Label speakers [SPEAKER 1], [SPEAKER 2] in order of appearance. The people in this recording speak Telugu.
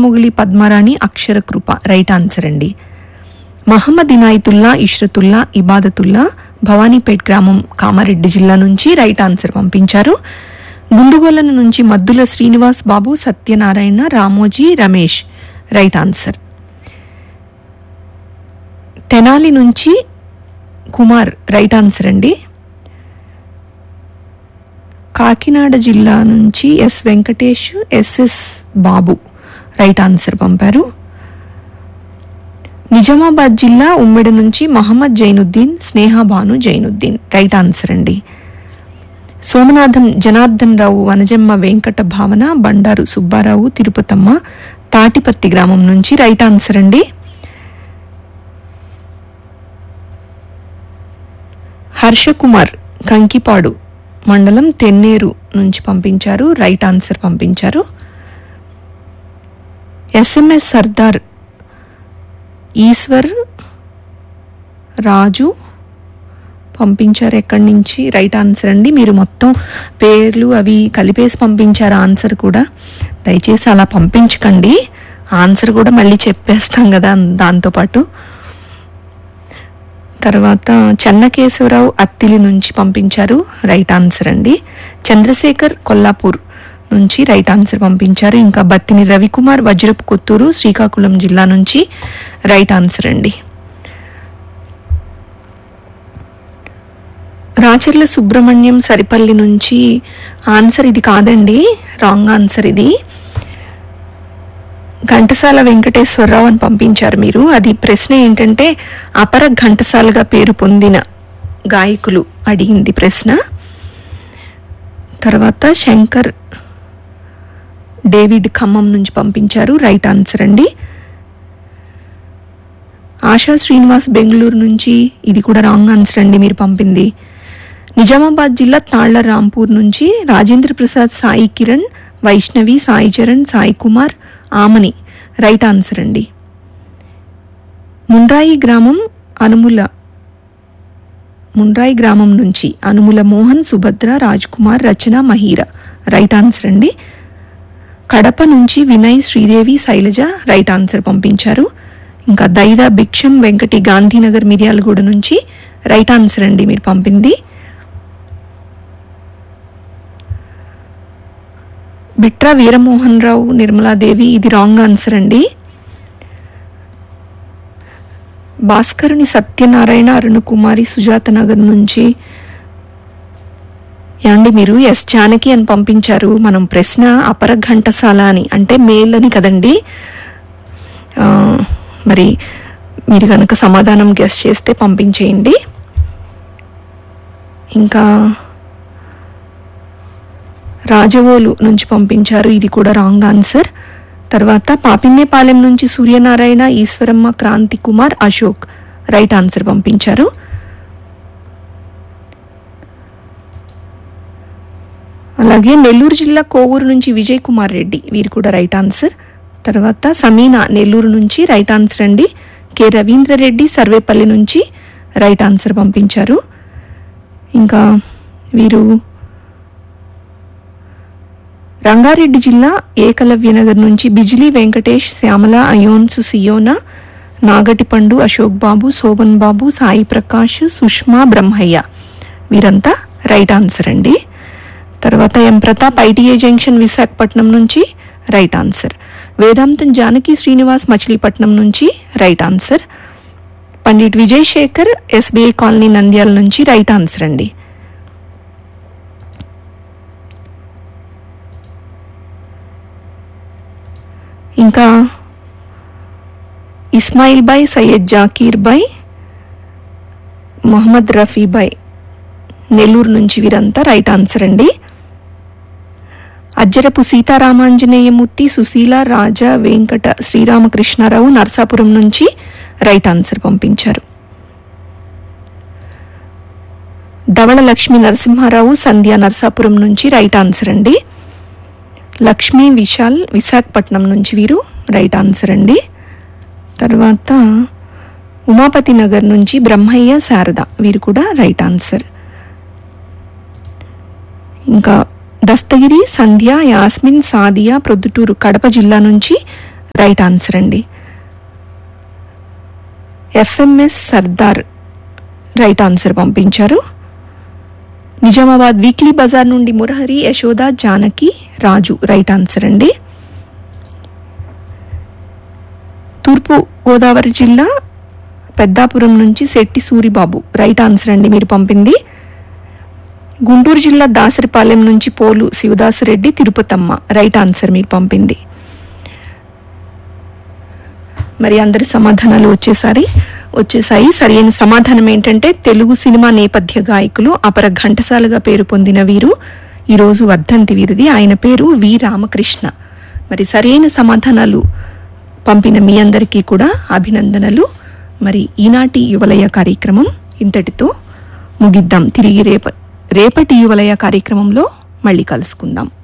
[SPEAKER 1] చంద్రముగిలి పద్మరాణి అక్షర కృప రైట్ ఆన్సర్ అండి మహమ్మద్ ఇనాయతుల్లా ఇష్రతుల్లా ఇబాదతుల్లా భవానీపేట్ గ్రామం కామారెడ్డి జిల్లా నుంచి రైట్ ఆన్సర్ పంపించారు గుండుగోల నుంచి మద్దుల శ్రీనివాస్ బాబు సత్యనారాయణ రామోజీ రమేష్ రైట్ ఆన్సర్ తెనాలి నుంచి కుమార్ రైట్ ఆన్సర్ అండి కాకినాడ జిల్లా నుంచి S Venkatesh SS Babu right answer పంపారు నిజామాబాద్ జిల్లా ఉమ్మెడ నుంచి మహమ్మద్ జైనుద్దీన్ స్నేహ భాను జైనుద్దీన్ రైట్ ఆన్సర్ అండి సోమనాథం జనార్దన్ రావు వనజమ్మ వెంకట భావన బండారు సుబ్బారావు తిరుపతమ్మ తాటిపత్తి గ్రామం నుంచి రైట్ ఆన్సర్ అండి హర్షకుమార్ కంకిపాడు మండలం తెన్నేరు నుంచి పంపించారు రైట్ ఆన్సర్ పంపించారు ఎస్ఎంఎస్ సర్దార్ ఈశ్వర్ రాజు పంపించారు ఎక్కడి నుంచి రైట్ ఆన్సర్ అండి మీరు మొత్తం పేర్లు అవి కలిపేసి పంపించారు ఆన్సర్ కూడా దయచేసి అలా పంపించకండి ఆన్సర్ కూడా మళ్ళీ చెప్పేస్తాం కదా దాంతోపాటు తర్వాత చెన్నకేశవరావు అత్తిలి నుంచి పంపించారు రైట్ ఆన్సర్ అండి చంద్రశేఖర్ కొల్లాపూర్ నుంచి రైట్ ఆన్సర్ పంపించారు ఇంకా బత్తిని రవికుమార్ వజ్రపు కొత్తూరు శ్రీకాకుళం జిల్లా నుంచి రైట్ ఆన్సర్ అండి రాచర్ల సుబ్రహ్మణ్యం సరిపల్లి నుంచి ఆన్సర్ ఇది కాదండి రాంగ్ ఆన్సర్ ఇది ఘంటసాల వెంకటేశ్వరరావు అని పంపించారు మీరు అది ప్రశ్న ఏంటంటే అపర ఘంటసాలగా పేరు పొందిన గాయకులు అడిగింది ప్రశ్న తర్వాత శంకర్ డేవిడ్ ఖమ్మం నుంచి పంపించారు రైట్ ఆన్సర్ అండి ఆశా శ్రీనివాస్ బెంగళూరు నుంచి ఇది కూడా రాంగ్ ఆన్సర్ అండి మీరు పంపింది నిజామాబాద్ జిల్లా తాళ్ల రాంపూర్ నుంచి రాజేంద్ర ప్రసాద్ సాయి కిరణ్ వైష్ణవి సాయి చరణ్ సాయి కుమార్ ఆమని రైట్ ఆన్సర్ అండి ముండ్రాయి గ్రామం అనుముల ముండ్రాయి గ్రామం నుంచి అనుముల మోహన్ సుభద్ర రాజ్ కుమార్ రచన మహీర రైట్ ఆన్సర్ అండి కడప నుంచి వినయ్ శ్రీదేవి శైలజ రైట్ ఆన్సర్ పంపించారు ఇంకా దైదా భిక్షం వెంకటి గాంధీనగర్ మిర్యాలగూడ నుంచి రైట్ ఆన్సర్ అండి మీరు పంపింది బిట్రా వీరమోహన్ రావు నిర్మలాదేవి ఇది రాంగ్ ఆన్సర్ అండి భాస్కరుని సత్యనారాయణ అరుణకుమారి సుజాత నగర్ నుంచి ఏమండి మీరు ఎస్ జానకి అని పంపించారు మనం ప్రశ్న అపర ఘంటసాల అని అంటే మేల్ అని కదండి ఆ, మరి మీరు కనుక సమాధానం గెస్ చేస్తే పంపించేయండి ఇంకా రాజవోలు నుంచి పంపించారు ఇది కూడా రాంగ్ ఆన్సర్ తర్వాత పాపిన్నేపాలెం నుంచి సూర్యనారాయణ ఈశ్వరమ్మ క్రాంతి కుమార్ అశోక్ రైట్ ఆన్సర్ పంపించారు అలాగే నెల్లూరు జిల్లా కోవూరు నుంచి విజయ్ కుమార్ రెడ్డి వీరు కూడా రైట్ ఆన్సర్ తర్వాత సమీనా నెల్లూరు నుంచి రైట్ ఆన్సర్ అండి కె రవీంద్రరెడ్డి సర్వేపల్లి నుంచి రైట్ ఆన్సర్ పంపించారు ఇంకా వీరు రంగారెడ్డి జిల్లా ఏకలవ్యనగర్ నుంచి బిజిలీ వెంకటేష్ శ్యామల అయోన్స్ సియోనా నాగటిపండు అశోక్ బాబు శోభన్ బాబు సాయి ప్రకాష్ సుష్మా బ్రహ్మయ్య వీరంతా రైట్ ఆన్సర్ అండి తర్వాత M Pratap ITI junction Visakhapatnam నుంచి రైట్ ఆన్సర్ వేదాంతం జానకి శ్రీనివాస్ మచిలీపట్నం నుంచి right answer Pandit Vijay Sekhar SBI colony Nandyal నుంచి రైట్ ఆన్సర్ అండి ఇంకా ఇస్మాయిల్ బాయ్ సయ్యద్ జాకీర్ బాయ్ మొహమ్మద్ రఫీ బాయ్ నెల్లూరు నుంచి వీరంతా రైట్ ఆన్సర్ అండి అజ్జరపు సీతారామాంజనేయమూర్తి సుశీల రాజా వెంకట శ్రీరామకృష్ణారావు నర్సాపురం నుంచి రైట్ ఆన్సర్ పంపించారు ధవళ లక్ష్మీ నరసింహారావు సంధ్య నర్సాపురం నుంచి రైట్ ఆన్సర్ అండి లక్ష్మీ విశాల్ విశాఖపట్నం నుంచి వీరు రైట్ ఆన్సర్ అండి తర్వాత ఉమాపతి నగర్ నుంచి బ్రహ్మయ్య శారద వీరు కూడా రైట్ ఆన్సర్ ఇంకా దస్తగిరి సంధ్య యాస్మిన్ సాదియా ప్రొద్దుటూరు కడప జిల్లా నుంచి రైట్ ఆన్సర్ అండి ఎఫ్ఎంఎస్ సర్దార్ రైట్ ఆన్సర్ పంపించారు నిజామాబాద్ వీక్లీ బజార్ నుండి మురహరి యశోద జానకి రాజు రైట్ ఆన్సర్ అండి తూర్పు గోదావరి జిల్లా పెద్దాపురం నుంచి శెట్టి సూరిబాబు రైట్ ఆన్సర్ అండి మీరు పంపింది గుంటూరు జిల్లా దాసరిపాలెం నుంచి పోలు శివదాసరెడ్డి తిరుపతమ్మ రైట్ ఆన్సర్ మీరు పంపింది మరి అందరి సమాధానాలు వచ్చేసారి వచ్చేసాయి సరైన సమాధానం ఏంటంటే తెలుగు సినిమా నేపథ్య గాయకులు అపర ఘంటసాలగా పేరు పొందిన వీరు ఈరోజు వర్ధంతి వీరిది ఆయన పేరు వి రామకృష్ణ మరి సరైన సమాధానాలు పంపిన మీ అందరికీ కూడా అభినందనలు మరి ఈనాటి యువలయ కార్యక్రమం ఇంతటితో ముగిద్దాం తిరిగి రేప రేపటి యువలయ కార్యక్రమంలో మళ్ళీ కలుసుకుందాం